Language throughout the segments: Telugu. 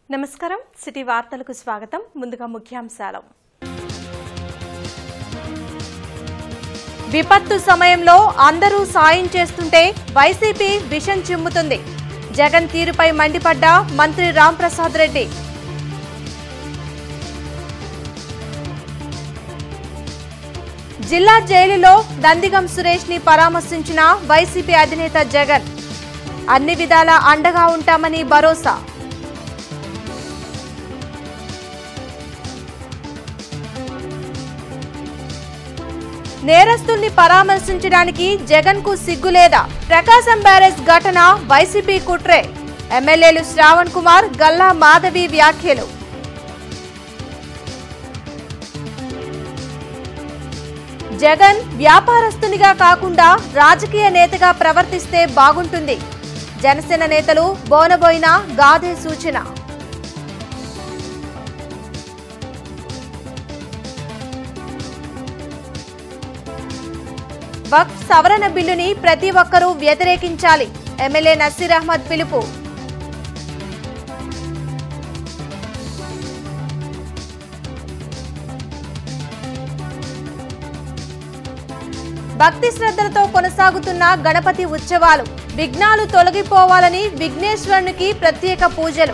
నమస్కారం సిటీ వార్తలకు స్వాగతం ముందుగా ముఖ్యాంశాలు విపత్తు సమయంలో అందరూ సాయం చేస్తుంటే వైసీపీ విషం చిమ్ముతుంది జగన్ తీరుపై మండిపడ్డ మంత్రి రాంప్రసాద్ రెడ్డి జిల్లా జైలులో నందిగం సురేష్ ని పరామర్శించిన వైసీపీ అధినేత జగన్ అన్ని విధాలా అండగా ఉంటామని భరోసా నేరస్తుల్ని పరామర్శించడానికి జగన్ కు సిగ్గులేదా ప్రకాశం బ్యారేజ్ ఘటన వైసీపీ కుట్రే ఎమ్మెల్యేలు శ్రావణ్ కుమార్ గల్లా మాధవి వ్యాఖ్యలు జగన్ వ్యాపారస్తునిగా కాకుండా రాజకీయ నేతగా ప్రవర్తిస్తే బాగుంటుంది జనసేన నేతలు బోనబోయిన గాదే సూచన వక్ఫ్ సవరణ బిల్లుని ప్రతి ఒక్కరూ వ్యతిరేకించాలి ఎమ్మెల్యే నసీర్ అహ్మద్ పిలుపు భక్తి శ్రద్ధలతో కొనసాగుతున్న గణపతి ఉత్సవాలు విఘ్నాలు తొలగిపోవాలని విఘ్నేశ్వరునికి ప్రత్యేక పూజలు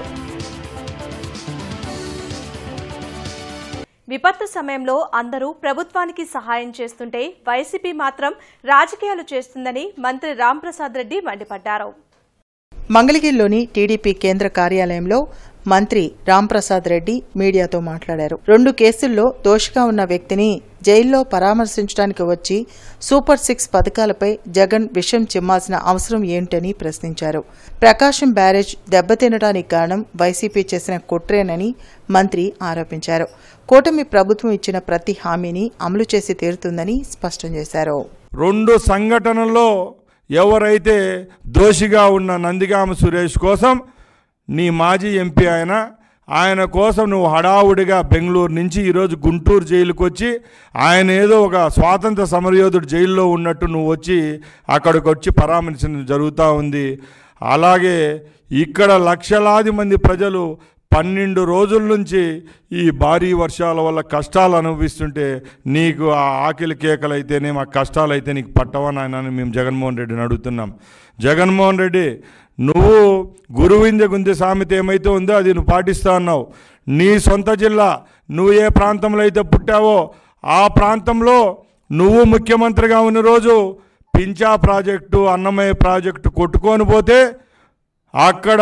విపత్తు సమయంలో అందరూ ప్రభుత్వానికి సహాయం చేస్తుంటే వైసీపీ మాత్రం రాజకీయాలు చేస్తుందని మంత్రి రాంప్రసాద్ రెడ్డి మండిపడ్డారు మంగళగిరిలోని టీడీపీ కేంద్ర కార్యాలయంలో మంత్రి రాంప్రసాద్ రెడ్డి మీడియాతో మాట్లాడారు రెండు కేసుల్లో దోషిగా ఉన్న వ్యక్తిని జైల్లో పరామర్శించడానికి వచ్చి సూపర్ సిక్స్ పథకాలపై జగన్ విషం చిమ్మాల్సిన అవసరం ఏంటని ప్రశ్నించారు ప్రకాశం బ్యారేజ్ దెబ్బతినడానికి కారణం వైసీపీ చేసిన కుట్రేనని మంత్రి ఆరోపించారు కూటమి ప్రభుత్వం ఇచ్చిన ప్రతి హామీని అమలు చేసి తీరుతుందని స్పష్టం చేశారు రెండు సంఘటనల్లో ఎవరైతే దోషిగా ఉన్న నందిగామ సురేష్ కోసం నీ మాజీ ఎంపీ ఆయన ఆయన కోసం నువ్వు హడావుడిగా బెంగళూరు నుంచి ఈరోజు గుంటూరు జైలుకి వచ్చి ఆయన ఏదో ఒక స్వాతంత్ర సమరయోధుడు జైల్లో ఉన్నట్టు నువ్వు వచ్చి అక్కడికి వచ్చి పరామర్శించడం జరుగుతూ ఉంది అలాగే ఇక్కడ లక్షలాది మంది ప్రజలు పన్నెండు రోజుల నుంచి ఈ భారీ వర్షాల వల్ల కష్టాలు అనుభవిస్తుంటే నీకు ఆ ఆకలి కేకలైతేనే మా కష్టాలైతే నీకు పట్టవని ఆయన మేము జగన్మోహన్ రెడ్డిని అడుగుతున్నాం జగన్మోహన్ రెడ్డి నువ్వు గురువింద గుంది సామెత ఏమైతే ఉందో అది నువ్వు పాటిస్తా ఉన్నావు నీ సొంత జిల్లా నువ్వు ఏ ప్రాంతంలో అయితే పుట్టావో ఆ ప్రాంతంలో నువ్వు ముఖ్యమంత్రిగా ఉన్న రోజు పించా ప్రాజెక్టు అన్నమయ్య ప్రాజెక్టు కొట్టుకొని పోతే అక్కడ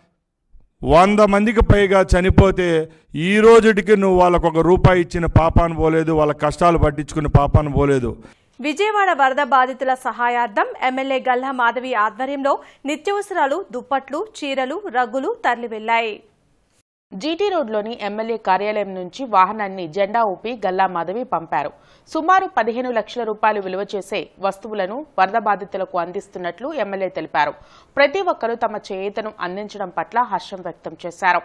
వంద మందికి పైగా చనిపోతే ఈ రోజుటికి నువ్వు వాళ్ళకు ఒక రూపాయి ఇచ్చిన పాపాను పోలేదు వాళ్ళ కష్టాలు పట్టించుకున్న పాపాను పోలేదు విజయవాడ వరద బాధితుల సహాయార్థం ఎమ్మెల్యే గల్లా మాధవి ఆధ్వర్యంలో నిత్యావసరాలు దుప్పట్లు చీరలు రగ్గులు తరలి వెళ్లాయి జీటీ రోడ్లోని ఎమ్మెల్యే కార్యాలయం నుంచి వాహనాన్ని జెండా ఊపి గల్లా మాధవి పంపారు సుమారు పదిహేను లక్షల రూపాయలు విలువ చేసే వస్తువులను వరద బాధితులకు అందిస్తున్నట్లు ఎమ్మెల్యే తెలిపారు ప్రతి ఒక్కరూ తమ చేయూతను అందించడం పట్ల హర్షం వ్యక్తం చేశారు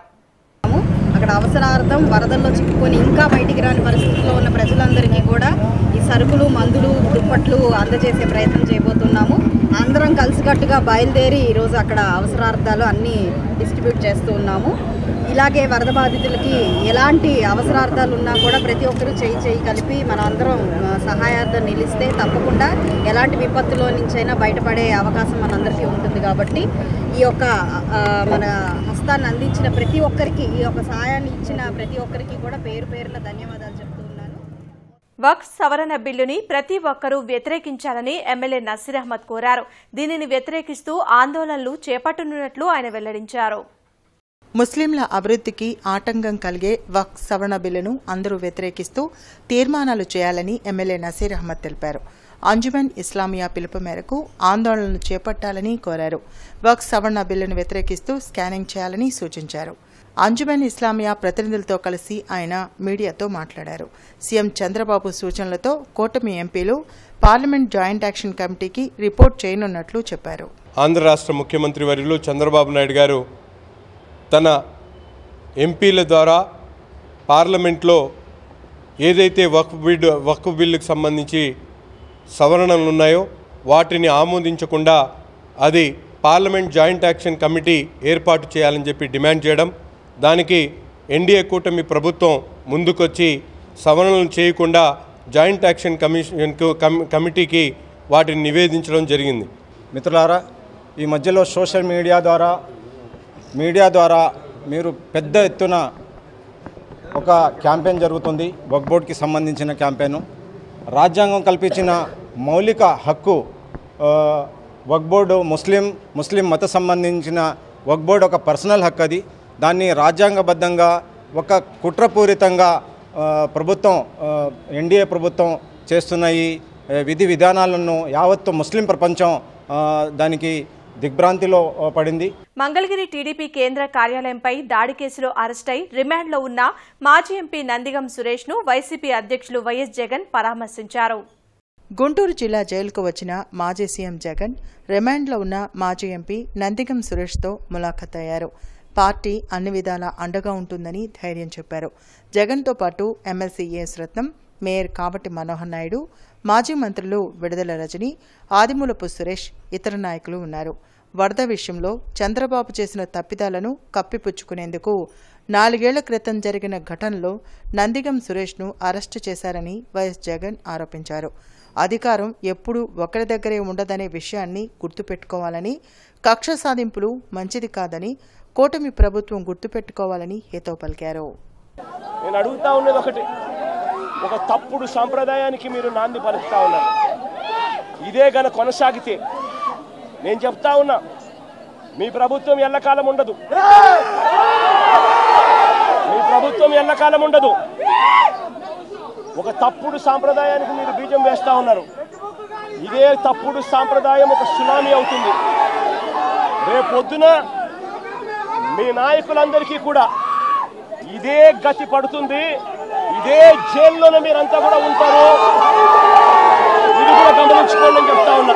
అక్కడ అవసరార్థం వరదల్లో చిక్కుకొని ఇంకా బయటికి రాని పరిస్థితుల్లో ఉన్న ప్రజలందరికీ కూడా ఈ సరుకులు మందులు దుప్పట్లు అందజేసే ప్రయత్నం చేయబోతున్నాము అందరం కలిసికట్టుగా బయలుదేరి ఈరోజు అక్కడ అవసరార్థాలు అన్నీ డిస్ట్రిబ్యూట్ చేస్తూ ఉన్నాము ఇలాగే వరద బాధితులకి ఎలాంటి అవసరార్థాలు ఉన్నా కూడా ప్రతి ఒక్కరూ చేయి చేయి కలిపి మన అందరం ఆ, సహాయార్థం నిలిస్తే తప్పకుండా ఎలాంటి విపత్తులో నుంచైనా బయటపడే అవకాశం మనందరికీ ఉంటుంది కాబట్టి ఈ యొక్క ఆ, మన హస్తాన్ని అందించిన ప్రతి ఒక్కరికి ఈ యొక్క సహాయాన్ని ఇచ్చిన ప్రతి ఒక్కరికి కూడా పేరు పేరున ధన్యవాదాలు చెప్తూ ఉన్నాను వక్ఫ్ సవరణ బిల్లుని ప్రతి ఒక్కరూ వ్యతిరేకించాలని ఎమ్మెల్యే నసీర్ అహ్మద్ కోరారు దీనిని వ్యతిరేకిస్తూ ఆందోళనలు చేపట్టనున్నట్లు ఆయన వెల్లడించారు ముస్లింల అభివృద్ధికి ఆటంకం కలిగే వక్ సవరణ బిల్లును అందరూ వ్యతిరేకిస్తూ తీర్మానాలు చేయాలని ఎమ్మెల్యే నసీర్ అహ్మద్ తెలిపారు అంజుమన్ ఇస్లామియా పిలుపు మేరకు ఆందోళనలు చేపట్టాలని కోరారు వక్ సవరణ బిల్లును వ్యతిరేకిస్తూ స్కానింగ్ చేయాలని సూచించారు అంజుమన్ ఇస్లామియా ప్రతినిధులతో కలిసి ఆయన మీడియాతో మాట్లాడారు సీఎం చంద్రబాబు సూచనలతో కూటమి ఎంపీలు పార్లమెంట్ జాయింట్ యాక్షన్ కమిటీకి రిపోర్ట్ చేయనున్నట్లు చెప్పారు ఆంధ్ర రాష్ట్ర ముఖ్యమంత్రి వర్యులు చంద్రబాబు నాయుడు గారు తన ఎంపీల ద్వారా పార్లమెంట్లో ఏదైతే వక్ఫ్ బిల్లు వక్ఫ్ బిల్లుకు సంబంధించి సవరణలు ఉన్నాయో వాటిని ఆమోదించకుండా అది పార్లమెంట్ జాయింట్ యాక్షన్ కమిటీ ఏర్పాటు చేయాలని చెప్పి డిమాండ్ చేయడం దానికి ఎన్డీఏ కూటమి ప్రభుత్వం ముందుకొచ్చి సవరణలు చేయకుండా జాయింట్ యాక్షన్ కమిషన్ కమ్- కమిటీకి వాటిని నివేదించడం జరిగింది మిత్రులారా ఈ మధ్యలో సోషల్ మీడియా ద్వారా మీడియా ద్వారా మీరు పెద్ద ఎత్తున ఒక క్యాంపెయిన్ జరుగుతుంది వక్ బోర్డ్కి సంబంధించిన క్యాంపెయిన్ రాజ్యాంగం కల్పించిన మౌలిక హక్కు ఆ, వక్ బోర్డు ముస్లిం ముస్లిం మత సంబంధించిన వక్ బోర్డు ఒక పర్సనల్ హక్కు అది దాన్ని రాజ్యాంగబద్ధంగా ఒక కుట్రపూరితంగా ఆ, ప్రభుత్వం ఎన్డీఏ ప్రభుత్వం చేస్తున్న ఈ ఆ, విధి విధానాలను యావత్తు ముస్లిం ప్రపంచం ఆ, దానికి దిగ్భ్రాంతిలో ఆ, పడింది మంగళగిరి టీడీపీ కేంద్ర కార్యాలయంపై దాడి కేసులో అరెస్టై రిమాండ్లో ఉన్న మాజీ ఎంపీ నందిగం సురేష్ ను వైసీపీ అధ్యక్షులు వైఎస్ జగన్ పరామర్శించారు గుంటూరు జిల్లా జైలుకు వచ్చిన మాజీ సీఎం జగన్ రిమాండ్లో ఉన్న మాజీ ఎంపీ నందిగం సురేష్తో ములాఖత్ అయ్యారు పార్టీ అన్ని విధాలా అండగా ఉంటుందని ధైర్యం చెప్పారు జగన్తో పాటు MLC AS Ratnam mayor Kavati Manohar Naidu మాజీ మంత్రులు విడుదల రజని ఆదిమూలపు సురేష్ ఇతర నాయకులు ఉన్నారు వరద విషయంలో చంద్రబాబు చేసిన తప్పిదాలను కప్పిపుచ్చుకునేందుకు నాలుగేళ్ల క్రితం జరిగిన ఘటనలో నందిగం సురేష్ను అరెస్టు చేశారని వైఎస్ జగన్ ఆరోపించారు అధికారం ఎప్పుడూ ఒకరి దగ్గరే ఉండదనే విషయాన్ని గుర్తుపెట్టుకోవాలని కక్ష సాధింపులు మంచిది కాదని కూటమి ప్రభుత్వం గుర్తుపెట్టుకోవాలని హితవు పలికారు నేను అడుగుతా ఉన్నది ఒకటి ఒక తప్పుడు సాంప్రదాయానికి మీరు నాంది పలుకుతా ఉన్నారు ఇదే గన కొనసాగితే నేను చెప్తా ఉన్నా మీ ప్రభుత్వం ఎల్లకాలం ఉండదు మీ ప్రభుత్వం ఎల్లకాలం ఉండదు ఒక తప్పుడు సాంప్రదాయానికి మీరు బీజం వేస్తా ఉన్నారు ఇదే తప్పుడు సాంప్రదాయం ఒక సునామీ అవుతుంది రేపొద్దున మీ నాయకులందరికీ కూడా ఇదే గతి పడుతుంది ఇదే జైల్లోనే మీరంతా కూడా ఉంటారు ఇది కూడా గమనించుకోండి అని చెప్తా ఉన్నా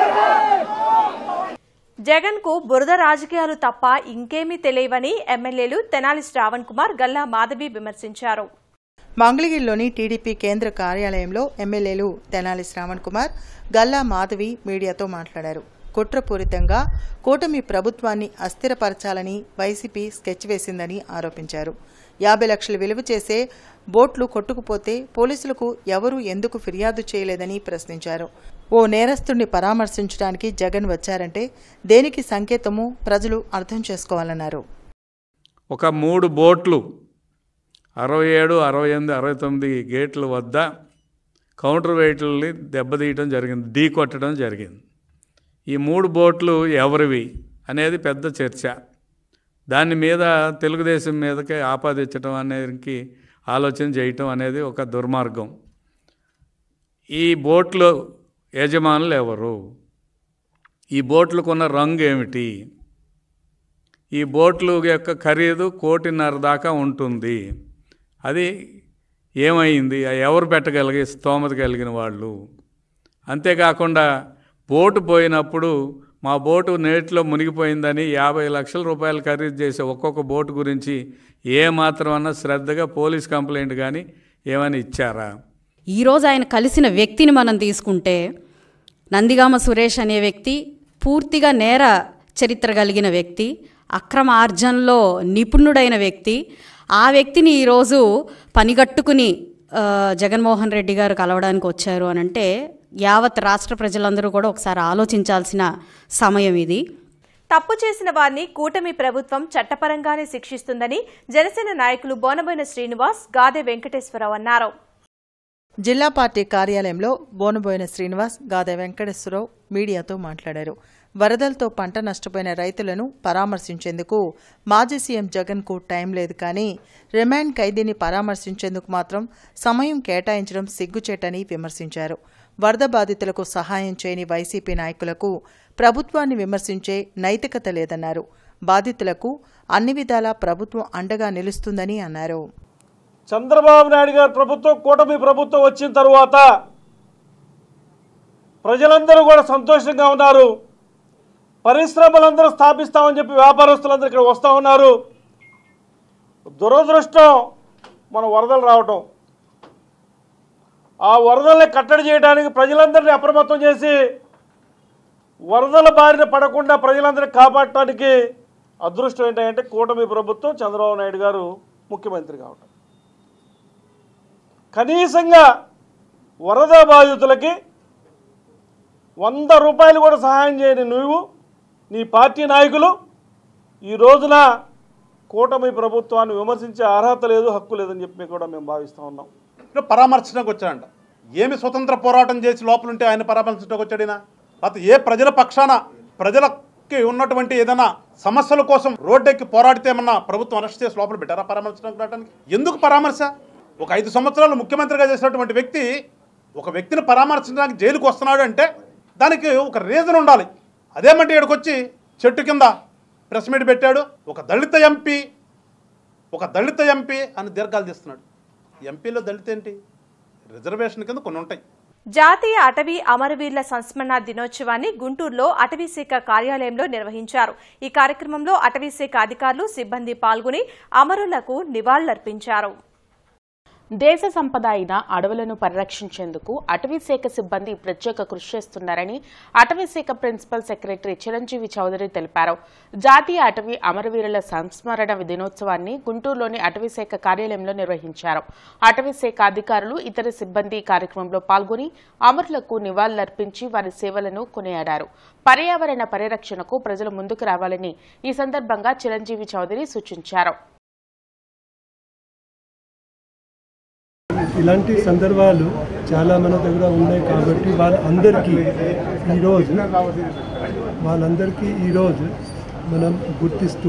జగన్ కు బురద రాజకీయాలు తప్ప ఇంకేమీ తెలియవని ఎమ్మెల్యేలు తెనాలి శ్రావణ్ కుమార్ గల్లా మాధవి విమర్శించారు మంగళగిరిలోని టీడీపీ కేంద్ర కార్యాలయంలో ఎమ్మెల్యేలు తెనాలి శ్రావణ్ కుమార్ గల్లా మాధవి మీడియాతో మాట్లాడారు కుట్రపూరితంగా కూటమి ప్రభుత్వాన్ని అస్థిరపరచాలని వైసీపీ స్కెచ్ వేసిందని ఆరోపించారు యాభై లక్షలు విలువ చేసే బోట్లు కొట్టుకుపోతే పోలీసులకు ఎవరూ ఎందుకు ఫిర్యాదు చేయలేదని ప్రశ్నించారు ఓ నేరస్తుడిని పరామర్శించడానికి జగన్ వచ్చారంటే దేనికి సంకేతమో ప్రజలు అర్థం చేసుకోవాలన్నారు ఒక మూడు బోట్లు అరవై ఏడు అరవై ఎనిమిది అరవై తొమ్మిది గేట్ల వద్ద కౌంటర్ వెయిట్లని దెబ్బతీయటం జరిగింది ఢీ కొట్టడం జరిగింది ఈ మూడు బోట్లు ఎవరివి అనేది పెద్ద చర్చ దాని మీద తెలుగుదేశం మీదకి ఆపాదించడం అనేది ఆలోచన చేయటం అనేది ఒక దుర్మార్గం ఈ బోట్లు యజమానులు ఎవరు ఈ బోట్లకున్న రంగు ఏమిటి ఈ బోట్లు యొక్క ఖరీదు కోటిన్నర దాకా ఉంటుంది అది ఏమైంది ఆ ఎవరు పెట్టగలిగే స్తోమత కలిగిన వాళ్ళు అంతేకాకుండా బోటు పోయినప్పుడు మా బోటు నీటిలో మునిగిపోయిందని యాభై లక్షల రూపాయలు ఖరీదు చేసే ఒక్కొక్క బోటు గురించి ఏ మాత్రమన్నా శ్రద్ధగా పోలీస్ కంప్లైంట్ కానీ ఏమైనా ఇచ్చారా ఈరోజు ఆయన కలిసిన వ్యక్తిని మనం తీసుకుంటే నందిగామ సురేష్ అనే వ్యక్తి పూర్తిగా నేర చరిత్ర కలిగిన వ్యక్తి అక్రమ ఆర్జనలో నిపుణుడైన వ్యక్తి ఆ వ్యక్తిని ఈరోజు పనిగట్టుకుని ఆ, జగన్మోహన్ రెడ్డి గారు కలవడానికి వచ్చారు అని అంటే యావత్ రాష్ట్ర ప్రజలందరూ కూడా ఒకసారి ఆలోచించాల్సిన సమయం ఇది తప్పు చేసిన వారిని కూటమి ప్రభుత్వం చట్టపరంగానే శిక్షిస్తుందని జనసేన నాయకులు బోనబోయిన శ్రీనివాస్ గాదె వెంకటేశ్వరరావు అన్నారు జిల్లా పార్టీ కార్యాలయంలో బోనబోయిన శ్రీనివాస్ గాదె వెంకటేశ్వరరావు మీడియాతో మాట్లాడారు వరదలతో పంట నష్టపోయిన రైతులను పరామర్శించేందుకు మాజీ సీఎం జగన్కు టైం లేదు కానీ రిమాండ్ ఖైదీని పరామర్శించేందుకు మాత్రం సమయం కేటాయించడం సిగ్గుచేటని విమర్శించారు వరద బాధితులకు సహాయం చేయని వైసీపీ నాయకులకు ప్రభుత్వాన్ని విమర్శించే నైతికత లేదన్నారు బాధితులకు అన్ని విధాలా ప్రభుత్వం అండగా నిలుస్తుందని అన్నారు చంద్రబాబు నాయుడు గారి ప్రభుత్వం కూటమి ప్రభుత్వం వచ్చిన తర్వాత ప్రజలందరూ కూడా సంతోషంగా ఉన్నారు పరిశ్రమలందరూ స్థాపిస్తామని చెప్పి వ్యాపారస్తులందరూ ఇక్కడ వస్తూ ఉన్నారు దురదృష్టం మన వరదలు రావటం ఆ వరదల్ని కట్టడి చేయడానికి ప్రజలందరినీ అప్రమత్తం చేసి వరదల బారిన పడకుండా ప్రజలందరినీ కాపాడటానికి అదృష్టం ఏంటంటే కూటమి ప్రభుత్వం చంద్రబాబు నాయుడు గారు ముఖ్యమంత్రి కావటం కనీసంగా వరద బాధితులకి వంద రూపాయలు కూడా సహాయం చేయని నువ్వు నీ పార్టీ నాయకులు ఈ రోజున కూటమి ప్రభుత్వాన్ని విమర్శించే అర్హత లేదు హక్కు లేదని చెప్పి కూడా మేము భావిస్తూ ఉన్నాం ఇప్పుడు పరామర్శనకు వచ్చాడంట ఏమి స్వతంత్ర పోరాటం చేసి లోపలుంటే ఆయన పరామర్శించడానికి వచ్చాడినా లేకపోతే ఏ ప్రజల పక్షాన ప్రజలకి ఉన్నటువంటి ఏదైనా సమస్యల కోసం రోడ్డెక్కి పోరాడితే ఏమన్నా ప్రభుత్వం అరెస్ట్ చేసి లోపల పెట్టారా పరామర్శనకు రావడానికి ఎందుకు పరామర్శ ఒక ఐదు సంవత్సరాలు ముఖ్యమంత్రిగా చేసినటువంటి వ్యక్తి ఒక వ్యక్తిని పరామర్శించడానికి జైలుకు వస్తున్నాడు అంటే దానికి ఒక రీజన్ ఉండాలి అదేమంటే ఇక్కడికి వచ్చి చెట్టు కింద ప్రెస్ మీట్ పెట్టాడు ఒక దళిత ఎంపీ ఒక దళిత ఎంపీ అని దీర్ఘాలు తీస్తున్నాడు ఎంపీలో దళిత ఏంటి రిజర్వేషన్ కింద కొన్ని ఉంటాయి జాతీయ అటవీ అమరవీరుల సంస్మరణ దినోత్సవాన్ని గుంటూరులో అటవీశాఖ కార్యాలయంలో నిర్వహించారు ఈ కార్యక్రమంలో అటవీశాఖ అధికారులు సిబ్బంది పాల్గొని అమరులకు నివాళులర్పించారు దేశ సంపద అయిన అడవులను పరిరక్షించేందుకు అటవీశాఖ సిబ్బంది ప్రత్యేక కృషి చేస్తున్నారని అటవీశాఖ ప్రిన్సిపల్ సెక్రటరీ చిరంజీవి చౌదరి తెలిపారు జాతీయ అటవీ అమరవీరుల సంస్మరణ దినోత్సవాన్ని గుంటూరులోని అటవీశాఖ కార్యాలయంలో నిర్వహించారు అటవీశాఖ అధికారులు ఇతర సిబ్బంది ఈ కార్యక్రమంలో పాల్గొని అమరులకు నివాళులర్పించి వారి సేవలను కొనియాడారు పర్యావరణ పరిరక్షణకు ప్రజలు ముందుకు రావాలని ఈ సందర్భంగా చిరంజీవి చౌదరి సూచించారు ఇలాంటి సందర్భాలు చాలా మన దగ్గర ఉన్నాయి కాబట్టి వాళ్ళందరికీ ఈరోజు వాళ్ళందరికీ ఈరోజు మనం గుర్తిస్తూ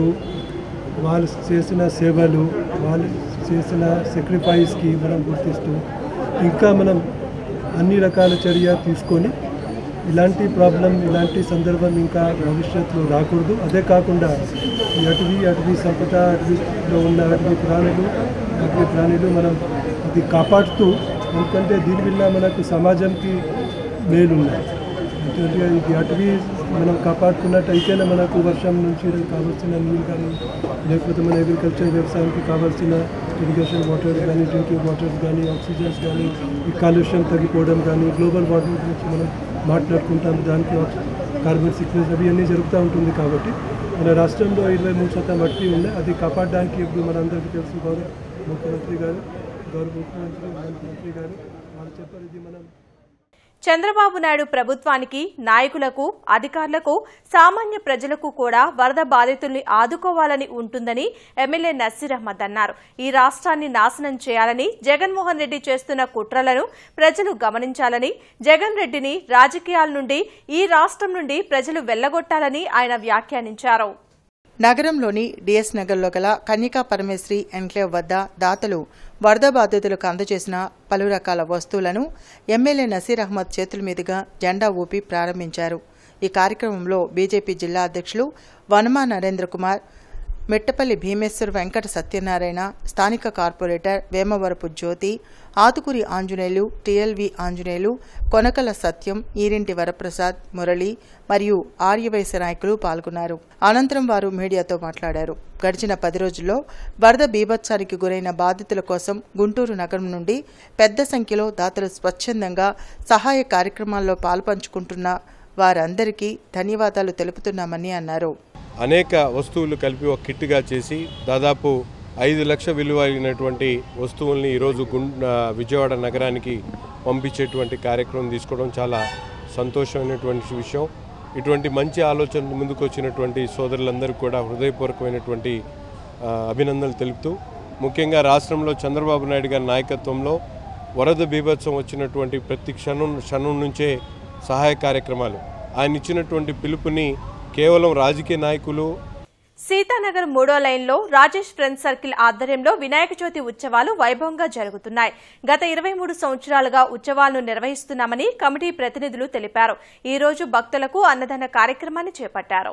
వాళ్ళు చేసిన సేవలు వాళ్ళు చేసిన సాక్రిఫైస్కి మనం గుర్తిస్తూ ఇంకా మనం అన్ని రకాల చర్య తీసుకొని ఇలాంటి ప్రాబ్లం ఇలాంటి సందర్భం ఇంకా భవిష్యత్తులో రాకూడదు అదే కాకుండా ఈ అటవీ అటవీ సంపద అటవీలో ఉన్న అటవీ ప్రాణులు అటవీ ప్రాణులు మనం అది కాపాడుతూ ఎందుకంటే దీనివల్ల మనకు సమాజంకి మేలున్నాయి ఎందుకంటే ఇది అటవీ మనం కాపాడుకున్నట్టయితేనే మనకు వర్షం నుంచి కావాల్సిన నీళ్ళు కానీ లేకపోతే మన అగ్రికల్చర్ వ్యవసాయానికి కావాల్సిన ఇరిగేషన్ వాటర్ కానీ డ్రింకింగ్ వాటర్స్ కానీ ఆక్సిజన్స్ కానీ ఈ కాలుష్యం తగ్గిపోవడం కానీ గ్లోబల్ వార్మింగ్ గురించి మనం మాట్లాడుకుంటాం దానికి కార్బన్ సిక్నెస్ అవి అన్నీ జరుగుతూ ఉంటుంది కాబట్టి మన రాష్ట్రంలో ఇరవై మూడు శాతం అటవీ ఉన్నాయి అది కాపాడడానికి ఇప్పుడు మనందరికీ తెలుసు గౌరవ ముఖ్యమంత్రి గారు గౌరవ ముఖ్యమంత్రి మంత్రి గారు వాళ్ళు చెప్పారు ఇది మనం చంద్రబాబు నాయుడు ప్రభుత్వానికి నాయకులకు అధికారులకు సామాన్య ప్రజలకు కూడా వరద బాధితుల్ని ఆదుకోవాలని ఉంటుందని ఎమ్మెల్యే నసీర్ అహ్మద్ అన్నారు ఈ రాష్ట్రాన్ని నాశనం చేయాలని జగన్మోహన్ రెడ్డి చేస్తున్న కుట్రలను ప్రజలు గమనించాలని జగన్ రెడ్డిని రాజకీయాల నుండి ఈ రాష్ట్రం నుండి ప్రజలు వెళ్లగొట్టాలని ఆయన వ్యాఖ్యానించారు నగరంలోని డిఎస్ నగర్లో గల కన్యకా పరమేశ్వరి ఎన్క్లేవ్ వద్ద దాతలు వరద బాధితులకు అందజేసిన పలు రకాల వస్తువులను ఎమ్మెల్యే నసీర్ అహ్మద్ చేతుల మీదుగా జెండా ఊపి ప్రారంభించారు ఈ కార్యక్రమంలో బీజేపీ జిల్లా అధ్యక్షులు వనమా నరేంద్ర కుమార్ మెట్టపల్లి భీమేశ్వర్ వెంకట సత్యనారాయణ స్థానిక కార్పొరేటర్ వేమవరపు జ్యోతి ఆతుకూరి ఆంజనేయులు టిఎల్వి ఆంజనేయులు కొనకల సత్యం ఈరింటి వరప్రసాద్ మురళి మరియు ఆర్యవైశ్య నాయకులు పాల్గొన్నారు అనంతరం వారు మీడియాతో మాట్లాడారు గడిచిన పది రోజుల్లో వరద బీభత్సానికి గురైన బాధితుల కోసం గుంటూరు నగరం నుండి పెద్ద సంఖ్యలో దాతలు స్వచ్ఛందంగా సహాయ కార్యక్రమాల్లో పాల్పంచుకుంటున్న వారందరికీ ధన్యవాదాలు తెలుపుతున్నామని అన్నారు అనేక వస్తువులు కలిపి ఒక కిట్గా చేసి దాదాపు ఐదు లక్ష విలువ అయినటువంటి వస్తువుల్ని ఈరోజు గుం ఆ, విజయవాడ నగరానికి పంపించేటువంటి కార్యక్రమం తీసుకోవడం చాలా సంతోషమైనటువంటి విషయం ఇటువంటి మంచి ఆలోచన ముందుకు వచ్చినటువంటి సోదరులందరికీ కూడా హృదయపూర్వకమైనటువంటి ఆ, అభినందనలు తెలుపుతూ ముఖ్యంగా రాష్ట్రంలో చంద్రబాబు నాయుడు గారి నాయకత్వంలో వరద బీభత్సం వచ్చినటువంటి ప్రతి క్షణం క్షణం నుంచే సహాయ కార్యక్రమాలు ఆయన ఇచ్చినటువంటి పిలుపుని కేవలం రాజకీయ నాయకులు సీతానగర్ మూడో లైన్లో రాజేష్ ఫ్రెండ్స్ సర్కిల్ ఆధ్వర్యంలో వినాయక చవితి ఉత్సవాలు వైభవంగా జరుగుతున్నాయి గత ఇరవై మూడు సంవత్సరాలుగా ఉత్సవాలను నిర్వహిస్తున్నామని కమిటీ ప్రతినిధులు తెలిపారు ఈ రోజు భక్తులకు అన్నదాన కార్యక్రమాన్ని చేపట్టారు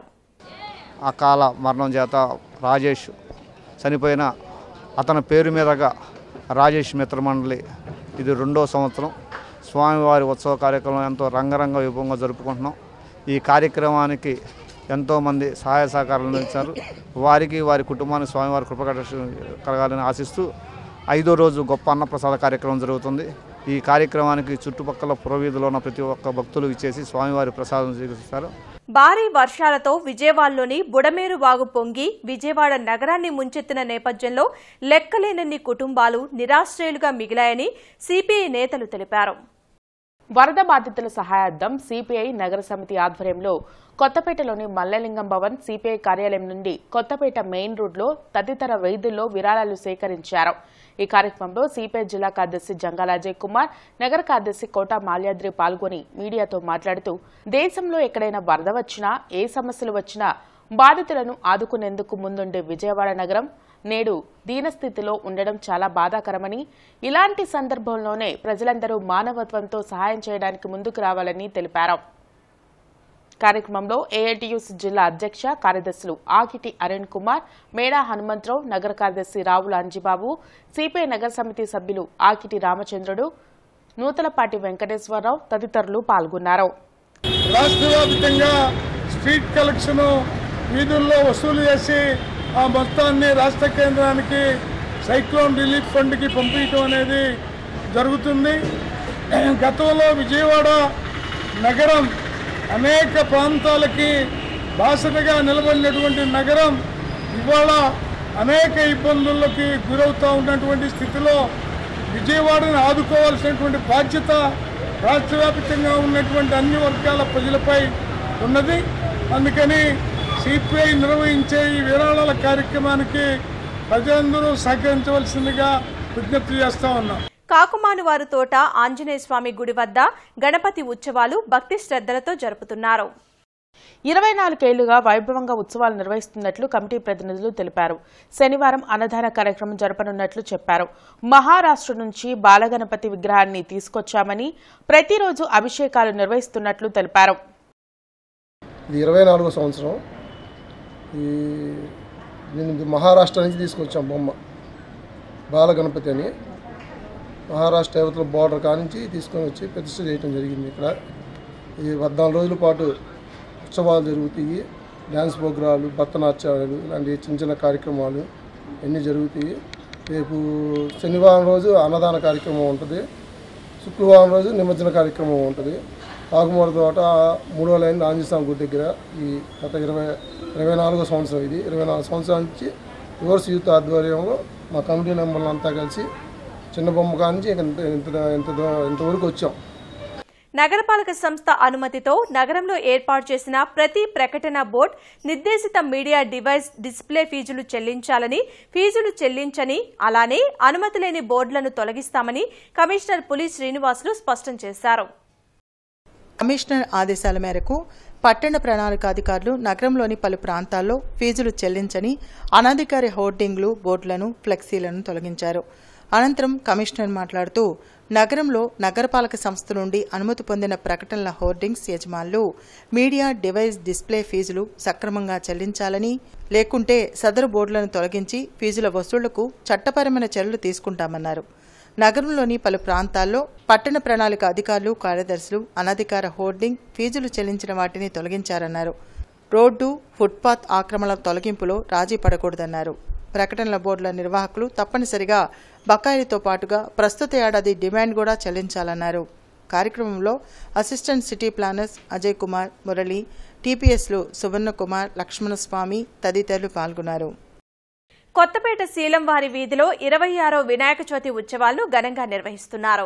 అకాల మరణం చేత రాజేష్ చనిపోయిన అతని పేరు మీదుగా రాజేష్ మిత్రమండలి ఇది రెండో సంవత్సరం స్వామివారి ఉత్సవ కార్యక్రమం ఎంతో రంగరంగ వైభవంగా జరుపుకుంటున్నాం ఈ కార్యక్రమానికి ఎంతోమంది సహాయ సహకారాలు అందించారు వారికి వారి కుటుంబానికి స్వామివారి కృప కలగాలని ఆశిస్తూ ఐదో రోజు గొప్ప అన్నప్రసాద కార్యక్రమం జరుగుతుంది ఈ కార్యక్రమానికి చుట్టుపక్కల పురవీధిలో ఉన్న ప్రతి ఒక్క భక్తులు ఇచ్చేసి స్వామివారి ప్రసాదం స్వీకరిస్తారు భారీ వర్షాలతో విజయవాడలోని బుడమేరు వాగు పొంగి విజయవాడ నగరాన్ని ముంచెత్తిన నేపథ్యంలో లెక్కలేనన్ని కుటుంబాలు నిరాశ్రయులుగా మిగిలాయని సిపిఐ నేతలు తెలిపారు వరద బాధితుల సహాయార్థం సిపిఐ నగర సమితి ఆధ్వర్యంలో కొత్తపేటలోని మల్లలింగం భవన్ సిపిఐ కార్యాలయం నుండి కొత్తపేట మెయిన్ రోడ్లో తదితర వీధుల్లో విరాళాలు సేకరించారు ఈ కార్యక్రమంలో సిపిఐ జిల్లా కార్యదర్శి జంగాల అజయ్ కుమార్ నగర కార్యదర్శి కోట మాల్యాద్రి పాల్గొని మీడియాతో మాట్లాడుతూ దేశంలో ఎక్కడైనా వరద వచ్చినా ఏ సమస్యలు వచ్చినా బాధితులను ఆదుకునేందుకు ముందుండే విజయవాడ నగరం నేడు దీనస్థితిలో ఉండడం చాలా బాధాకరమని ఇలాంటి సందర్భంలోనే ప్రజలందరూ మానవత్వంతో సహాయం చేయడానికి ముందుకు రావాలని తెలిపారు కార్యక్రమంలో ఏఐటియుస్ జిల్లా అధ్యక్ష కార్యదర్శులు ఆకిటి అరుణ్ కుమార్ మేడా హనుమంతరావు నగర కార్యదర్శి రావుల అంజిబాబు సిపిఐ నగర సమితి సభ్యులు ఆకిటి రామచంద్రుడు నూతలపాటి వెంకటేశ్వరరావు తదితరులు పాల్గొన్నారు రాష్ట్ర వ్యాప్తంగా స్ట్రీట్ కలెక్షన్ వీధుల్లో వసూలు చేసి ఆ మొత్తాన్ని రాష్ట్ర కేంద్రానికి సైక్లోన్ రిలీఫ్ ఫండ్కి పంపించడం అనేది జరుగుతుంది గతంలో విజయవాడ నగరం అనేక ప్రాంతాలకి బాసటగా నిలబడినటువంటి నగరం ఇవాళ అనేక ఇబ్బందులకి గురవుతూ ఉన్నటువంటి స్థితిలో విజయవాడను ఆదుకోవాల్సినటువంటి బాధ్యత రాష్ట్ర వ్యాప్తంగా ఉన్నటువంటి అన్ని వర్గాల ప్రజలపై ఉన్నది అందుకని సిపిఐ నిర్వహించే ఈ విరాళాల కార్యక్రమానికి ప్రజలందరూ సహకరించవలసిందిగా విజ్ఞప్తి చేస్తా ఉన్నాం కాకుమానువారు తోట ఆంజనేయ స్వామి గుడి వద్ద గణపతి ఉత్సవాలు భక్తి శ్రద్ధలతో జరుపుతున్నారు ఇరవై నాలుగేళ్లుగా వైభవంగా ఉత్సవాలు నిర్వహిస్తున్నట్లు కమిటీ ప్రతినిధులు తెలిపారు శనివారం అన్నదాన కార్యక్రమం జరపనున్నట్లు చెప్పారు మహారాష్ట్ర నుంచి బాలగణపతి విగ్రహాన్ని తీసుకొచ్చామని ప్రతిరోజు అభిషేకాలు నిర్వహిస్తున్నట్లు తెలిపారు ఇది ఇరవై నాలుగో సంవత్సరం ఈ దీన్ని మహారాష్ట్ర నుంచి తీసుకొచ్చాం బొమ్మ బాలగణపతి అని మహారాష్ట్ర యువతల బార్డర్ కానించి తీసుకొని వచ్చి ప్రతిష్ట చేయడం జరిగింది ఇక్కడ ఈ పద్నాలుగు రోజుల పాటు ఉత్సవాలు జరుగుతాయి డ్యాన్స్ ప్రోగ్రాలు భరతనాట్యాలు ఇలాంటి చిన్న చిన్న కార్యక్రమాలు అన్నీ జరుగుతాయి రేపు శనివారం రోజు అన్నదాన కార్యక్రమం ఉంటుంది శుక్రవారం రోజు నిమజ్జన కార్యక్రమం ఉంటుంది కాకుమూర తోట మూడో లైన్ ఆంజనేయస్వామి గుడి దగ్గర ఈ గత ఇరవై ఇరవై నాలుగో సంవత్సరం ఇది ఇరవై నాలుగు సంవత్సరాల నుంచి యువర్స్ యూత్ ఆధ్వర్యంలో మా కమిటీ మెంబర్లు అంతా కలిసి చిన్న బొమ్మ కానించి ఇంత ఇంత ఇంత దూ- ఇంతవరకు వచ్చాం నగరపాలక సంస్థ అనుమతితో నగరంలో ఏర్పాటు చేసిన ప్రతి ప్రకటన బోర్డు నిర్దేశిత మీడియా డివైస్ డిస్ప్లే ఫీజులు చెల్లించాలని ఫీజులు చెల్లించని అలానే అనుమతి లేని బోర్డులను తొలగిస్తామని కమిషనర్ పులి శ్రీనివాసులు స్పష్టం చేశారు కమిషనర్ ఆదేశాల మేరకు పట్టణ ప్రణాళికాధికారులు నగరంలోని పలు ప్రాంతాల్లో ఫీజులు చెల్లించని అనధికారి హోర్డింగ్లు బోర్డులను ఫ్లెక్సీలను తొలగించారు అనంతరం కమిషనర్ మాట్లాడుతూ నగరంలో నగరపాలక సంస్థ నుండి అనుమతి పొందిన ప్రకటనల హోర్డింగ్స్ యజమానులు మీడియా డివైస్ డిస్ప్లే ఫీజులు సక్రమంగా చెల్లించాలని లేకుంటే సదరు బోర్డులను తొలగించి ఫీజుల వసూళ్లకు చట్టపరమైన చర్యలు తీసుకుంటామన్నారు నగరంలోని పలు ప్రాంతాల్లో పట్టణ ప్రణాళిక అధికారులు కార్యదర్శులు అనధికార హోర్డింగ్ ఫీజులు చెల్లించిన వాటిని తొలగించారన్నారు రోడ్డు ఫుట్పాత్ ఆక్రమణల తొలగింపులో రాజీ పడకూడదన్నారు ప్రకటనల బోర్డుల నిర్వాహకులు తప్పనిసరిగా బకాయిలతో పాటుగా ప్రస్తుత ఏడాది డిమాండ్ కూడా చెల్లించాలన్నారు కార్యక్రమంలో assistant city planners Ajay Kumar Murali టీపీఎస్లు సువర్ణకుమార్ లక్ష్మణస్వామి తదితరులు పాల్గొన్నారు కొత్తపేట శీలంవారి వీధిలో ఇరవై ఆరో వినాయక చవితి ఉత్సవాలను ఘనంగా నిర్వహిస్తున్నారు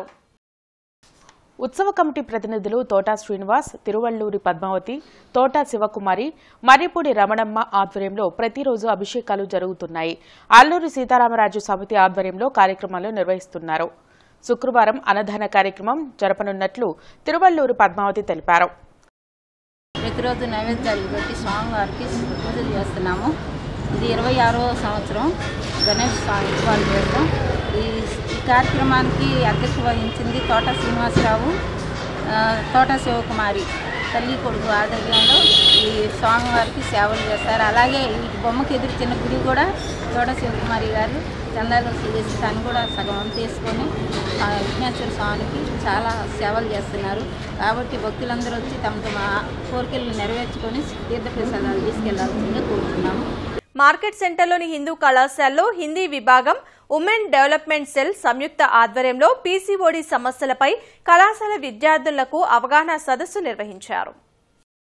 ఉత్సవ కమిటీ ప్రతినిధులు తోటా శ్రీనివాస్ తిరువల్లూరి పద్మావతి తోటా శివకుమారి మర్రిపూడి రమణమ్మ ఆధ్వర్యంలో ప్రతిరోజు అభిషేకాలు జరుగుతున్నాయి అల్లూరి సీతారామరాజు సమితి ఆధ్వర్యంలో కార్యక్రమాలు నిర్వహిస్తున్నారు శుక్రవారం అన్నదాన కార్యక్రమం జరపనున్నట్లు తిరువల్లూరు పద్మావతి తెలిపారు ప్రతిరోజు నైవేద్యాలు పెట్టి స్వామివారికి పూజలు చేస్తున్నాము ఇది ఇరవై ఆరో సంవత్సరం గణేష్ స్వామి ఉత్సవాలు చేస్తాం ఈ ఈ కార్యక్రమానికి అధ్యక్ష వహించింది తోట శ్రీనివాసరావు ఆ, తోట శివకుమారి తల్లి కొడుకు ఆధ్వర్యంలో ఈ స్వామివారికి సేవలు చేస్తారు అలాగే ఈ బొమ్మకి ఎదురు చిన్న గుడి కూడా తోట శివకుమారి గారు చందాలు చేసి తను కూడా సగం తీసుకొని ఆ విఘ్నేశ్వర స్వామికి చాలా సేవలు చేస్తున్నారు కాబట్టి భక్తులందరూ వచ్చి తమ తమ కోరికలను నెరవేర్చుకొని తీర్థప్రసాదాలు తీసుకెళ్లాల్సిందిగా కోరుతున్నాము మార్కెట్ సెంటర్లోని హిందూ కళాశాలలో హిందీ విభాగం ఉమెన్ డెవలప్మెంట్ సెల్ సంయుక్త ఆధ్వర్యంలో పీసీఓడి సమస్యలపై కళాశాల విద్యార్థులకు అవగాహన సదస్సు నిర్వహించారు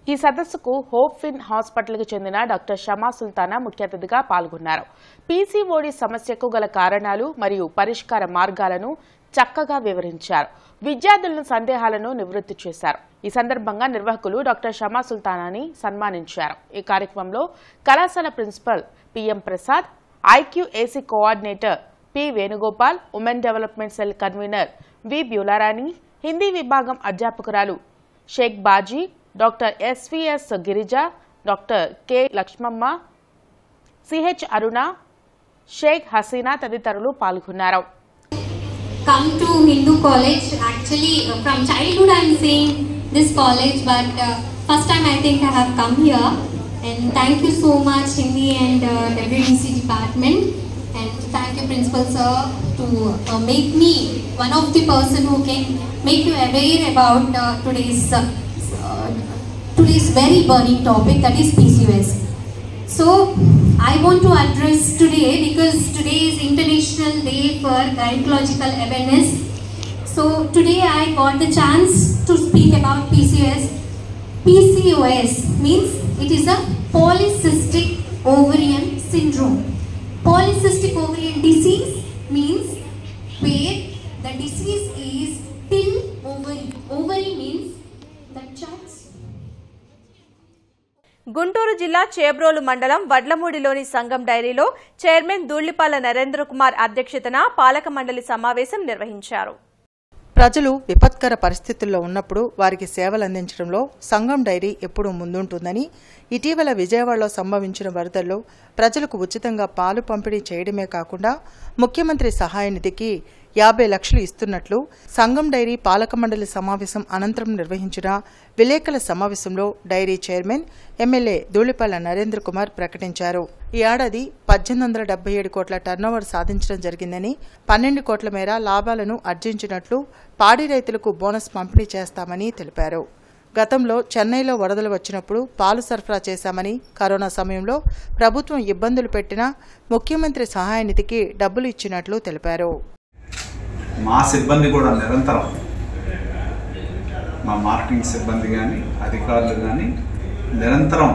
ఈ సదస్సుకు హోప్ ఫిన్ హాస్పిటల్కు చెందిన డాక్టర్ షమా సుల్తానా ముఖ్య అతిథిగా పాల్గొన్నారు పీసీఓడి సమస్యకు గల కారణాలు మరియు పరిష్కార మార్గాలను చక్కగా వివరించారు విద్యార్థులను సందేహాలను నివృత్తి చేశారు ఈ సందర్భంగా నిర్వాహకులు డాక్టర్ షమా సుల్తానాని సన్మానించారు ఈ కార్యక్రమంలో కళాశాల principal PM Prasad IQ AC coordinator P Venugopal women development cell convener V Beularani Hindi విభాగం అధ్యాపకురాలు Sheikh Baji doctor SVS Girija doctor K Lakshmamma CH Aruna Sheikh Haseena తదితరులు పాల్గొన్నారు come to Hindu college. Actually, uh, from childhood I'm seeing this college, but uh, first time I think I have come here. And thank you so much, Hindi and uh, WDC department. And thank you, Principal Sir, to uh, make me one of the person who can make you aware about uh, today's uh, uh, today's very burning topic that is PCOS. So I want to address today because today is International Day for Gynecological Awareness. So today I got the chance to speak about PCOS. PCOS means it is a polycystic ovarian syndrome. Polycystic ovarian disease means where the disease is till ovary. Ovary means the chance Guntur జిల్లా చేబ్రోలు మండలం వడ్లమూడిలోని సంఘం డైరీలో చైర్మన్ దూళ్లిపాల నరేంద్ర కుమార్ అధ్యక్షతన పాలక మండలి సమావేశం నిర్వహించారు ప్రజలు విపత్కర పరిస్థితుల్లో ఉన్నప్పుడు వారికి సేవలు అందించడంలో సంఘం డైరీ ఎప్పుడూ ముందుంటుందని ఇటీవల విజయవాడలో సంభవించిన వరదల్లో ప్రజలకు ఉచితంగా పాలు పంపిణీ చేయడమే కాకుండా ముఖ్యమంత్రి సహాయ నిధికి యాభై లక్షలు ఇస్తున్నట్లు సంఘం డైరీ పాలక మండలి సమావేశం అనంతరం నిర్వహించిన విలేకరుల సమావేశంలో dairy chairman MLA Dhulipala Narendra Kumar ప్రకటించారు ఈ ఏడాది పద్దెనిమిది వందల డెబ్బై ఏడు కోట్ల టర్నోవర్ సాధించడం జరిగిందని పన్నెండు కోట్ల మేర లాభాలను ఆర్జించినట్లు పాడి రైతులకు బోనస్ పంపిణీ చేస్తామని తెలిపారు గతంలో చెన్నైలో వరదలు వచ్చినప్పుడు పాలు సరఫరా చేశామని కరోనా సమయంలో ప్రభుత్వం ఇబ్బందులు పెట్టినా ముఖ్యమంత్రి సహాయ నిధికి డబ్బులు ఇచ్చినట్లు తెలిపారు మా సిబ్బంది కూడా నిరంతరం మా మార్కెటింగ్ సిబ్బంది కానీ అధికారులు కానీ నిరంతరం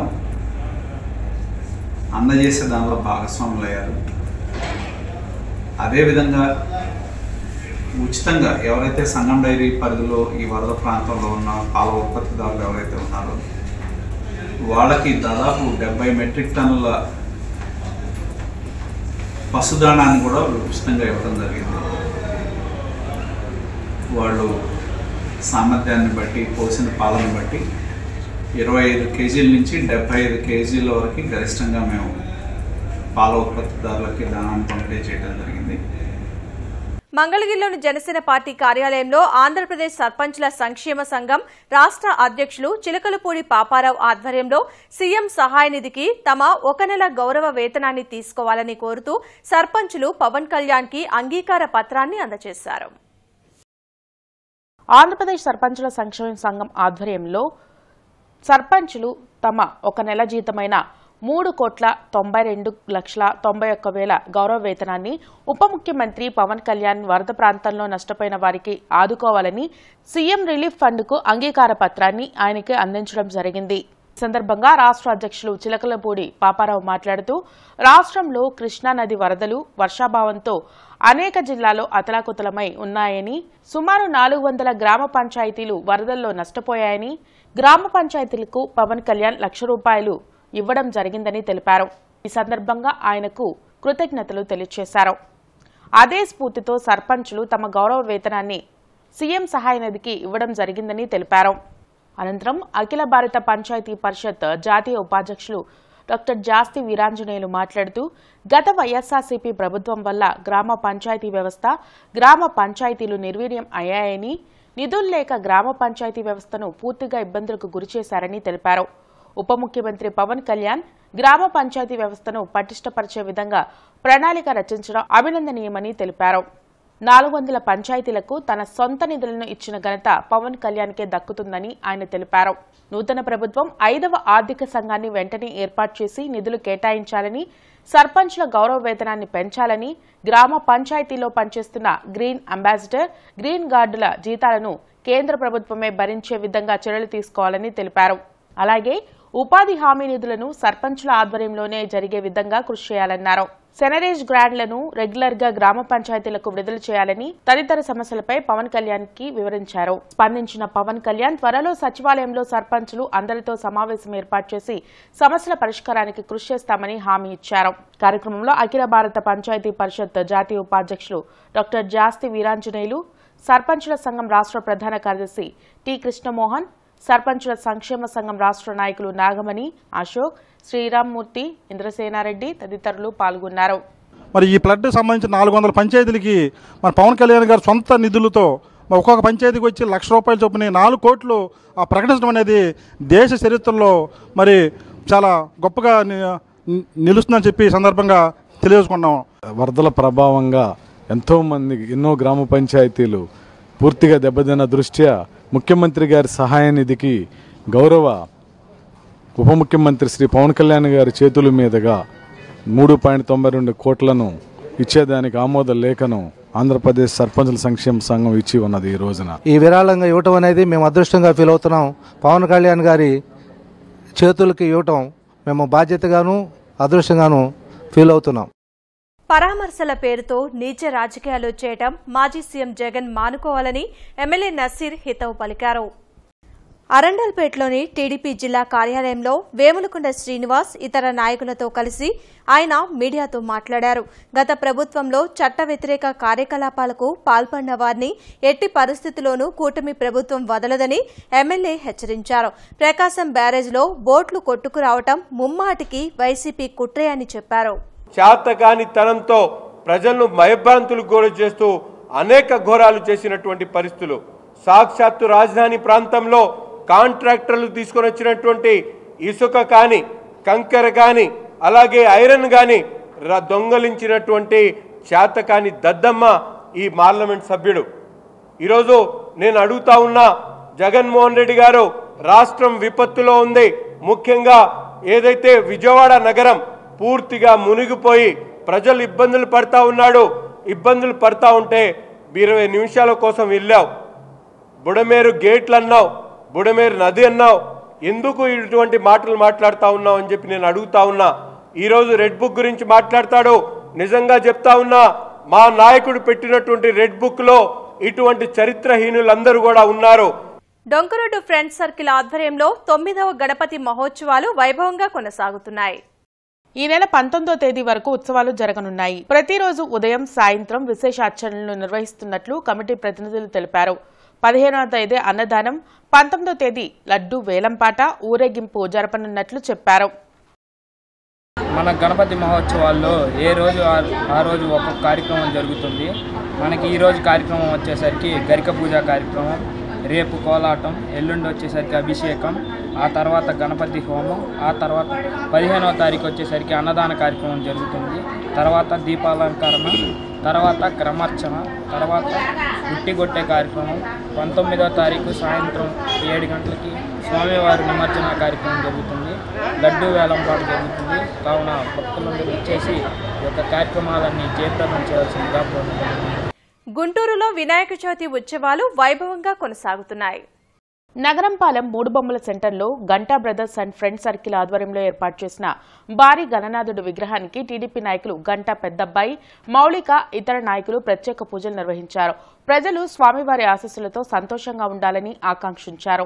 అందజేసే దానిలో భాగస్వాములు అయ్యారు అదేవిధంగా ఉచితంగా ఎవరైతే సంగం డైరీ పరిధిలో ఈ వరద ప్రాంతంలో ఉన్న పాల ఉత్పత్తిదారులు ఎవరైతే ఉన్నారో వాళ్ళకి దాదాపు డెబ్బై మెట్రిక్ టన్నుల పశుదానాన్ని కూడా ఉచితంగా ఇవ్వడం జరిగింది వాళ్ళు సామర్థ్యాన్ని బట్టి పోసిన పాలను బట్టి ఇరవై ఐదు కేజీల నుంచి డెబ్బై ఐదు కేజీల వరకు గరిష్టంగా మేము పాల ఉత్పత్తిదారులకి దానాన్ని పంపిణీ చేయడం జరిగింది మంగళగిరిలోని జనసేన పార్టీ కార్యాలయంలో ఆంధ్రప్రదేశ్ సర్పంచ్ల సంక్షేమ సంఘం రాష్ట్ర అధ్యక్షులు చిలకలపూడి పాపారావు ఆధ్వర్యంలో సీఎం సహాయ నిధికి తమ ఒక నెల గౌరవ వేతనాన్ని తీసుకోవాలని కోరుతూ సర్పంచులు పవన్ కళ్యాణ్ కి అంగీకార పత్రాన్ని అందజేశారు ఆంధ్రప్రదేశ్ సర్పంచుల సంక్షేమ సంఘం ఆధ్వర్యంలో సర్పంచులు తమ ఒక నెల జీతమైన మూడు కోట్ల తొంభై రెండు లక్షల తొంభై ఒక్క వేల గౌరవ వేతనాన్ని ఉప ముఖ్యమంత్రి పవన్ కళ్యాణ్ వరద ప్రాంతంలో నష్టపోయిన వారికి ఆదుకోవాలని సీఎం రిలీఫ్ ఫండ్కు అంగీకార పత్రాన్ని ఆయనకి అందించడం జరిగింది ఈ సందర్భంగా రాష్ట్ర అధ్యక్షులు చిలకలపూడి పాపారావు మాట్లాడుతూ రాష్ట్రంలో కృష్ణానది వరదలు వర్షాభావంతో అనేక జిల్లాలో అతలాకుతలమై ఉన్నాయని సుమారు నాలుగు వందల గ్రామ పంచాయతీలు వరదల్లో నష్టపోయాయని గ్రామ పంచాయతీలకు పవన్ కళ్యాణ్ లక్ష రూపాయలు ఇవ్వడం జరిగిందని తెలిపారు ఈ సందర్భంగా ఆయనకు కృతజ్ఞతలు తెలియజేశారు అదే స్ఫూర్తితో సర్పంచులు తమ గౌరవ వేతనాన్ని సీఎం సహాయ నిధికి ఇవ్వడం జరిగిందని తెలిపారు అనంతరం అఖిల భారత పంచాయతీ పరిషత్ జాతీయ ఉపాధ్యక్షులు డాక్టర్ జాస్తి వీరాంజనేయులు మాట్లాడుతూ గత వైఎస్ఆర్సీపీ ప్రభుత్వం వల్ల గ్రామ పంచాయతీ వ్యవస్థ గ్రామ పంచాయతీలు నిర్వీర్యం అయ్యాయని నిధులు లేక గ్రామ పంచాయతీ వ్యవస్థను పూర్తిగా ఇబ్బందులకు గురిచేశారని తెలిపారు ఉప ముఖ్యమంత్రి పవన్ కళ్యాణ్ గ్రామ పంచాయతీ వ్యవస్థను పటిష్టపరిచే విధంగా ప్రణాళిక రచించడం అభినందనీయమని తెలిపారు నాలుగు వందల పంచాయతీలకు తన సొంత నిధులను ఇచ్చిన ఘనత పవన్ కళ్యాణ్కే దక్కుతుందని ఆయన తెలిపారు నూతన ప్రభుత్వం ఐదవ ఆర్థిక సంఘాన్ని వెంటనే ఏర్పాటు చేసి నిధులు కేటాయించాలని సర్పంచ్ల గౌరవ వేతనాన్ని పెంచాలని గ్రామ పంచాయతీలో పనిచేస్తున్న గ్రీన్ అంబాసిడర్ గ్రీన్ గార్డుల జీతాలను కేంద్ర ప్రభుత్వమే భరించే విధంగా చర్యలు తీసుకోవాలని తెలిపారు అలాగే ఉపాధి హామీ నిధులను సర్పంచుల ఆధ్వర్యంలోనే జరిగే విధంగా కృషి చేయాలన్నారు సెనరేజ్ గ్రాండ్లను రెగ్యులర్ గా గ్రామ పంచాయతీలకు విడుదల చేయాలని తదితర సమస్యలపై పవన్ కళ్యాణ్ కి వివరించారు స్పందించిన పవన్ కళ్యాణ్ త్వరలో సచివాలయంలో సర్పంచులు అందరితో సమావేశం ఏర్పాటు చేసి సమస్యల పరిష్కారానికి కృషి చేస్తామని హామీ ఇచ్చారు కార్యక్రమంలో అఖిల భారత పంచాయతీ పరిషత్ జాతీయ ఉపాధ్యక్షులు డాక్టర్ జాస్తి వీరాంజనేయులు సర్పంచుల సంఘం రాష్ట్ర ప్రధాన కార్యదర్శి టి కృష్ణమోహన్ సర్పంచుల సంక్షేమ సంఘం రాష్ట్ర నాయకులు నాగమణి అశోక్ శ్రీరామ్మూర్తి ఇంద్రసేనారెడ్డి తదితరులు పాల్గొన్నారు మరి ఈ ఫ్లడ్ సంబంధించిన నాలుగు వందల పంచాయతీలకి మన పవన్ కళ్యాణ్ గారు సొంత నిధులతో మరి ఒక్కొక్క పంచాయతీకి వచ్చి లక్ష రూపాయలు చొప్పున నాలుగు కోట్లు ఆ ప్రకటించడం అనేది దేశ చరిత్రలో మరి చాలా గొప్పగా ని- ని- నిలుస్తుందని చెప్పి ఈ సందర్భంగా తెలియజేసుకున్నాం వరదల ప్రభావంగా ఎంతో మంది ఎన్నో గ్రామ పంచాయతీలు పూర్తిగా దెబ్బతిన్న దృష్ట్యా ముఖ్యమంత్రి గారి సహాయ నిధికి గౌరవ ఉప ముఖ్యమంత్రి శ్రీ పవన్ కళ్యాణ్ గారి చేతుల మీదుగా మూడు పాయింట్ తొంభై రెండు కోట్లను ఇచ్చేదానికి ఆమోద లేఖను ఆంధ్రప్రదేశ్ సర్పంచుల సంక్షేమ సంఘం ఇచ్చి ఉన్నది ఈ రోజున ఈ విరాళంగా ఇవ్వటం అనేది మేము అదృష్టంగా ఫీల్ అవుతున్నాం పవన్ కళ్యాణ్ గారి చేతులకి ఇవ్వటం మేము బాధ్యతగాను అదృష్టంగాను ఫీల్ అవుతున్నాం పరామర్శల పేరుతో నీచ రాజకీయాలు చేయటం మాజీ సీఎం జగన్ మానుకోవాలని ఎమ్మెల్యే నసీర్ హితవు పలికారు అరండల్పేటలోని టీడీపీ జిల్లా కార్యాలయంలో వేములకొండ శ్రీనివాస్ ఇతర నాయకులతో కలిసి ఆయన మీడియాతో మాట్లాడారు గత ప్రభుత్వంలో చట్ట వ్యతిరేక కార్యకలాపాలకు పాల్పడిన వారిని ఎట్టి పరిస్థితుల్లోనూ కూటమి ప్రభుత్వం వదలదని ఎమ్మెల్యే హెచ్చరించారు ప్రకాశం బ్యారేజ్లో బోట్లు కొట్టుకురావటం ముమ్మాటికి వైసీపీ కుట్రే అని చెప్పారు చేతకాని తనంతో ప్రజలను భయభ్రాంతులకు గురి చేస్తూ అనేక ఘోరాలు చేసినటువంటి పరిస్థితులు సాక్షాత్తు రాజధాని ప్రాంతంలో కాంట్రాక్టర్లు తీసుకొని వచ్చినటువంటి ఇసుక కానీ కంకర కానీ అలాగే ఐరన్ కానీ ర- దొంగలించినటువంటి చేతకాని దద్దమ్మ ఈ పార్లమెంట్ సభ్యుడు ఈరోజు నేను అడుగుతా ఉన్నా జగన్మోహన్ రెడ్డి గారు రాష్ట్రం విపత్తులో ఉంది ముఖ్యంగా ఏదైతే విజయవాడ నగరం పూర్తిగా మునిగిపోయి ప్రజలు ఇబ్బందులు పడతా ఉన్నాడు ఇబ్బందులు పడతా ఉంటే ఇరవై నిమిషాల కోసం వెళ్ళావు బుడమేరు గేట్లు అన్నావు బుడమేరు నది అన్నావు ఎందుకు ఇటువంటి మాటలు మాట్లాడుతా ఉన్నావు అని చెప్పి నేను అడుగుతా ఉన్నా ఈరోజు రెడ్ బుక్ గురించి మాట్లాడతాడు నిజంగా చెప్తా ఉన్నా మా నాయకుడు పెట్టినటువంటి రెడ్ బుక్ లో ఇటువంటి చరిత్రహీనులందరూ కూడా ఉన్నారు డొంకరోడ్డు ఫ్రెండ్స్ సర్కిల్ ఆధ్వర్యంలో తొమ్మిదవ గణపతి మహోత్సవాలు వైభవంగా కొనసాగుతున్నాయి ఈ నెల పంతొమ్మిదో తేదీ వరకు ఉత్సవాలు జరగనున్నాయి ప్రతిరోజు ఉదయం సాయంత్రం విశేష అర్చనలు నిర్వహిస్తున్నట్లు కమిటీ ప్రతినిధులు తెలిపారు పదిహేనవ తేదీ అన్నదానం పంతొమ్మిదో తేదీ లడ్డు వేలంపాట ఊరేగింపు జరపనున్నట్లు చెప్పారు మన గణపతి మహోత్సవాల్లో ఏ రోజు ఆ- ఆ రోజు ఒక్కొక్క కార్యక్రమం జరుగుతుంది మనకి ఈ రోజు కార్యక్రమం వచ్చేసరికి గరిక పూజ కార్యక్రమం రేపు కోలాటం ఎల్లుండి వచ్చేసరికి అభిషేకం ఆ తర్వాత గణపతి హోమం ఆ తర్వాత పదిహేనవ తారీఖు వచ్చేసరికి అన్నదాన కార్యక్రమం జరుగుతుంది తర్వాత దీపాలంకరణ తర్వాత క్రమార్చన తర్వాత ఉట్టిగొట్టే కార్యక్రమం పంతొమ్మిదవ తారీఖు సాయంత్రం ఏడు గంటలకి స్వామివారి నిమజ్జన కార్యక్రమం జరుగుతుంది లడ్డు వేలంపాటు జరుగుతుంది కావున భక్తులందరూ వచ్చేసి ఈ యొక్క కార్యక్రమాలన్నీ జయప్రదం చేయాల్సిందిగా కోరుతున్నాను గుంటూరులో వినాయక చవితి ఉత్సవాలు వైభవంగా కొనసాగుతున్నాయి నగరంపాలెం మూడు బొమ్మల సెంటర్లో Ganta brothers and friends circle ఆధ్వర్యంలో ఏర్పాటు చేసిన భారీ గణనాథుడు విగ్రహానికి టీడీపీ నాయకులు గంటా పెద్దబ్బాయి మౌలిక ఇతర నాయకులు ప్రత్యేక పూజలు నిర్వహించారు ప్రజలు స్వామివారి ఆశస్సులతో సంతోషంగా ఉండాలని ఆకాంక్షించారు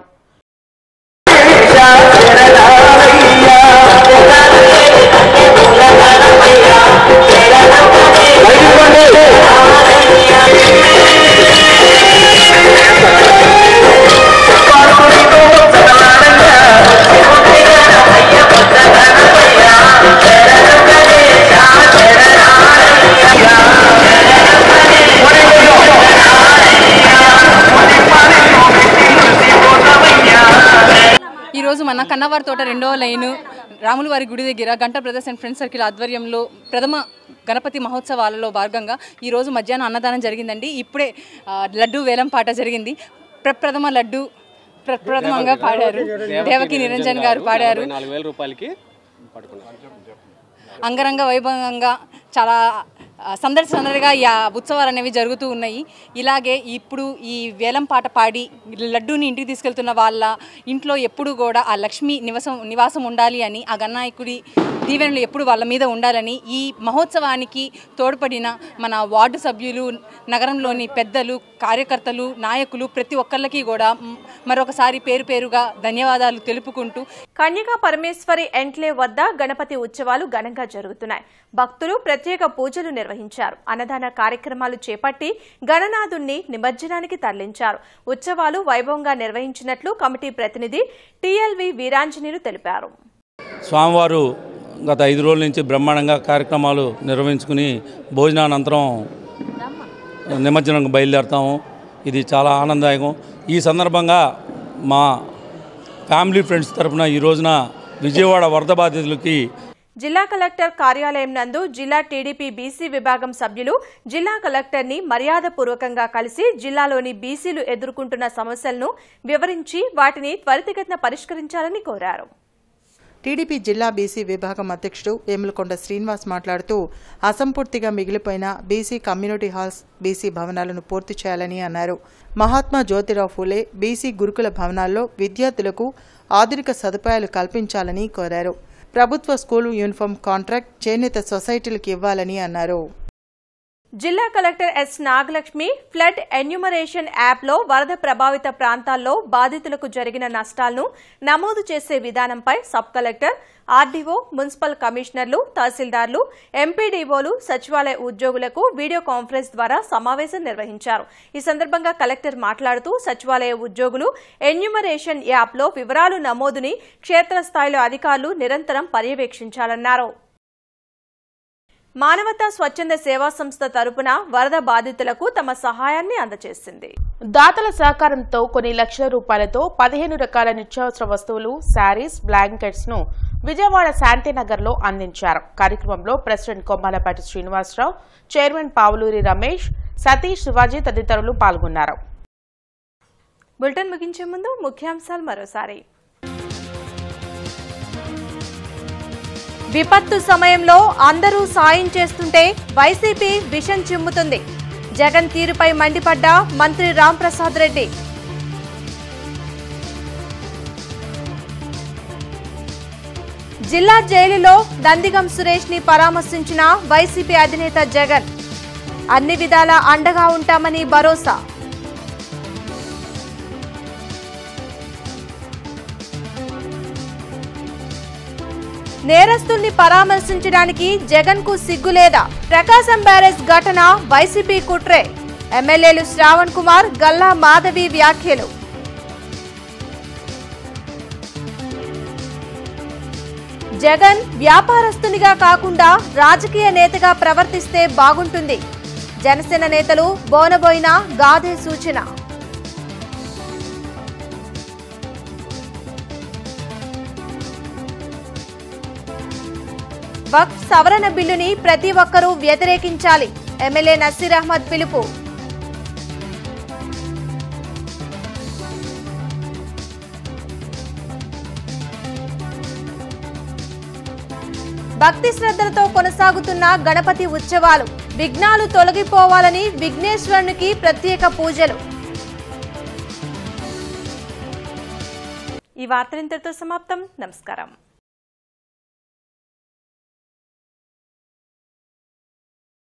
ఈరోజు మన కన్నవారి తోట రెండవ లైను రాములవారి గుడి దగ్గర గంట బ్రదర్స్ అండ్ ఫ్రెండ్స్ సర్కిల్ ఆధ్వర్యంలో ప్రథమ గణపతి మహోత్సవాలలో భాగంగా ఈరోజు మధ్యాహ్నం అన్నదానం జరిగిందండి ఇప్పుడే ఆ, లడ్డు వేలం పాట జరిగింది ప్రప్రథమ లడ్డు ప్రప్రథమంగా పాడారు దేవకి నిరంజన్ గారు పాడారు నాలుగు వేల రూపాయలకి పట్టుకున్నాం అంగరంగ వైభవంగా చాలా ఆ, సందడి సందడిగా ఈ ఆ ఉత్సవాలు అనేవి జరుగుతూ ఉన్నాయి ఇలాగే ఇప్పుడు ఈ వేలం పాట పాడి లడ్డూని ఇంటికి తీసుకెళ్తున్న వాళ్ళ ఇంట్లో ఎప్పుడు కూడా ఆ లక్ష్మి నివాసం నివాసం ఉండాలి అని ఆ గణనాయకుడి దీవెనలు ఎప్పుడు వాళ్ళ మీద ఉండాలని ఈ మహోత్సవానికి తోడ్పడిన మన వార్డు సభ్యులు నగరంలోని పెద్దలు కార్యకర్తలు నాయకులు ప్రతి ఒక్కళ్ళకి కూడా మ్, మరొకసారి పేరు పేరుగా ధన్యవాదాలు తెలుపుకుంటూ కన్యకా పరమేశ్వరి ఎంట్లే వద్ద గణపతి ఉత్సవాలు ఘనంగా జరుగుతున్నాయి భక్తులు ప్రత్యేక పూజలు నిర్వహించారు అన్నదాన కార్యక్రమాలు చేపట్టి గణనాథుణ్ణి నిమజ్జనానికి తరలించారు ఉత్సవాలు వైభవంగా నిర్వహించినట్లు కమిటీ ప్రతినిధి టిఎల్వి వీరాంజనేయులు తెలిపారు స్వామివారు గత ఐదు రోజుల నుంచి బ్రహ్మాండంగా కార్యక్రమాలు నిర్వహించుకుని భోజనానంతరం నిమజ్జనం బయలుదేరుతాము ఇది చాలా ఆనందదాయకం ఈ సందర్భంగా మా ఫ్యామిలీ ఫ్రెండ్స్ తరపున ఈ రోజున విజయవాడ వరద బాధితులకి జిల్లా కలెక్టర్ కార్యాలయం నందు జిల్లా టీడీపీ బీసీ విభాగం సభ్యులు జిల్లా కలెక్టర్ని మర్యాదపూర్వకంగా కలిసి జిల్లాలోని బీసీలు ఎదుర్కొంటున్న సమస్యలను వివరించి వాటిని త్వరితగతిన పరిష్కరించాలని కోరారు టీడీపీ జిల్లా బీసీ విభాగం అధ్యక్షుడు వేములకొండ శ్రీనివాస్ మాట్లాడుతూ అసంపూర్తిగా మిగిలిపోయిన బీసీ కమ్యూనిటీ హాల్స్ బీసీ భవనాలను పూర్తి చేయాలని అన్నారు మహాత్మా జ్యోతిరావు ఫూలే బీసీ గురుకుల భవనాల్లో విద్యార్థులకు ఆధునిక సదుపాయాలు కల్పించాలని కోరారు ప్రభుత్వ స్కూలు యూనిఫామ్ కాంట్రాక్ట్ చేనేత సొసైటీలకు ఇవ్వాలని అన్నారు జిల్లా collector S Nagalakshmi flood enumeration యాప్లో వరద ప్రభావిత ప్రాంతాల్లో బాధితులకు జరిగిన నష్టాలను నమోదు చేసే విధానంపై సబ్ కలెక్టర్ ఆర్డీఓ మున్సిపల్ కమిషనర్లు తహసీల్దార్లు ఎంపీడీఓలు సచివాలయ ఉద్యోగులకు వీడియో కాన్ఫరెన్స్ ద్వారా సమావేశం నిర్వహించారు ఈ సందర్భంగా కలెక్టర్ మాట్లాడుతూ సచివాలయ ఉద్యోగులు ఎన్యూమరేషన్ యాప్లో వివరాలు నమోదుని క్షేత్రస్థాయిలో అధికారులు నిరంతరం పర్యవేక్షించాలన్నారు మానవతా స్వచ్ఛంద సేవా సంస్థ తరపున వరద బాధితులకు తమ సహాయాన్ని అందజేసింది దాతల సహకారంతో కొన్ని లక్షల రూపాయలతో పదిహేను రకాల నిత్యావసర వస్తువులు శారీస్ బ్లాంకెట్స్ ను విజయవాడ శాంతినగర్ లో అందించారు కార్యక్రమంలో ప్రెసిడెంట్ కొమ్మాలపాటి శ్రీనివాసరావు చైర్మన్ పావులూరి రమేష్ సతీష్ శివాజీ తదితరులు పాల్గొన్నారు బులెటిన్ ముగించే ముందు ముఖ్యాంశాలు మరోసారి విపత్తు సమయంలో అందరూ సాయం చేస్తుంటే వైసీపీ విషం చిమ్ముతుంది జగన్ తీరుపై మండిపడ్డ మంత్రి రాంప్రసాద్ రెడ్డి జిల్లా జైలులో నందిగం సురేష్ ని పరామర్శించిన వైసీపీ అధినేత జగన్ అన్ని విధాలా అండగా ఉంటామని భరోసా నేరస్తుల్ని పరామర్శించడానికి జగన్ కు సిగ్గులేదా ప్రకాశం బ్యారేజ్ ఘటన వైసీపీ కుట్రే ఎమ్మెల్యేలు శ్రావణ్ కుమార్ గల్లా మాధవి వ్యాఖ్యలు జగన్ వ్యాపారస్తునిగా కాకుండా రాజకీయ నేతగా ప్రవర్తిస్తే బాగుంటుంది జనసేన నేతలు బోనబోయిన గాదే సూచన వక్ఫ్ సవరణ బిల్లుని ప్రతి ఒక్కరూ వ్యతిరేకించాలి ఎమ్మెల్యే నసీర్ అహ్మద్ పిలుపు భక్తి శ్రద్ధలతో కొనసాగుతున్న గణపతి ఉత్సవాలు విఘ్నాలు తొలగిపోవాలని విఘ్నేశ్వరునికి ప్రత్యేక పూజలు ఈ వార్తలు ఇంతటితో సమాప్తం నమస్కారం